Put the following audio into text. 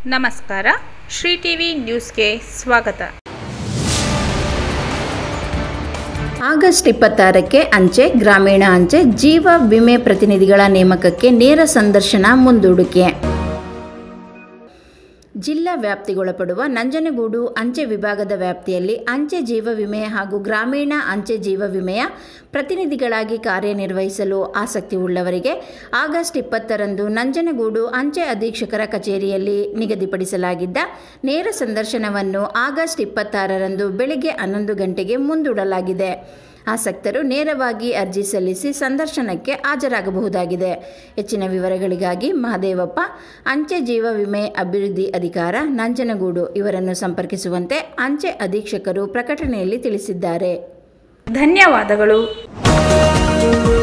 ನಮಸ್ಕಾರ ಶ್ರೀ ಟಿವಿ ನ್ಯೂಸ್ಗೆ ಸ್ವಾಗತ ಆಗಸ್ಟ್ ಇಪ್ಪತ್ತಾರಕ್ಕೆ ಅಂಚೆ ಗ್ರಾಮೀಣ ಅಂಚೆ ಜೀವ ವಿಮೆ ಪ್ರತಿನಿಧಿಗಳ ನೇಮಕಕ್ಕೆ ನೇರ ಸಂದರ್ಶನ ಮುಂದೂಡಿಕೆ ಜಿಲ್ಲಾ ವ್ಯಾಪ್ತಿಗೊಳಪಡುವ ನಂಜನಗೂಡು ಅಂಚೆ ವಿಭಾಗದ ವ್ಯಾಪ್ತಿಯಲ್ಲಿ ಅಂಚೆ ಜೀವ ವಿಮೆ ಹಾಗೂ ಗ್ರಾಮೀಣ ಅಂಚೆ ಜೀವ ವಿಮೆಯ ಪ್ರತಿನಿಧಿಗಳಾಗಿ ಕಾರ್ಯನಿರ್ವಹಿಸಲು ಆಸಕ್ತಿ ಉಳ್ಳವರಿಗೆ ಆಗಸ್ಟ್ ಇಪ್ಪತ್ತರಂದು ನಂಜನಗೂಡು ಅಂಚೆ ಅಧೀಕ್ಷಕರ ಕಚೇರಿಯಲ್ಲಿ ನಿಗದಿಪಡಿಸಲಾಗಿದ್ದ ನೇರ ಸಂದರ್ಶನವನ್ನು ಆಗಸ್ಟ್ ಇಪ್ಪತ್ತಾರರಂದು ಬೆಳಗ್ಗೆ ಹನ್ನೊಂದು ಗಂಟೆಗೆ ಮುಂದೂಡಲಾಗಿದೆ ಆಸಕ್ತರು ನೇರವಾಗಿ ಅರ್ಜಿ ಸಲ್ಲಿಸಿ ಸಂದರ್ಶನಕ್ಕೆ ಹಾಜರಾಗಬಹುದಾಗಿದೆ ಹೆಚ್ಚಿನ ವಿವರಗಳಿಗಾಗಿ ಮಹದೇವಪ್ಪ ಅಂಚೆ ಜೀವ ವಿಮೆ ಅಭಿವೃದ್ಧಿ ಅಧಿಕಾರ ನಂಜನಗೂಡು ಇವರನ್ನು ಸಂಪರ್ಕಿಸುವಂತೆ ಅಂಚೆ ಅಧೀಕ್ಷಕರು ಪ್ರಕಟಣೆಯಲ್ಲಿ ತಿಳಿಸಿದ್ದಾರೆ ಧನ್ಯವಾದಗಳು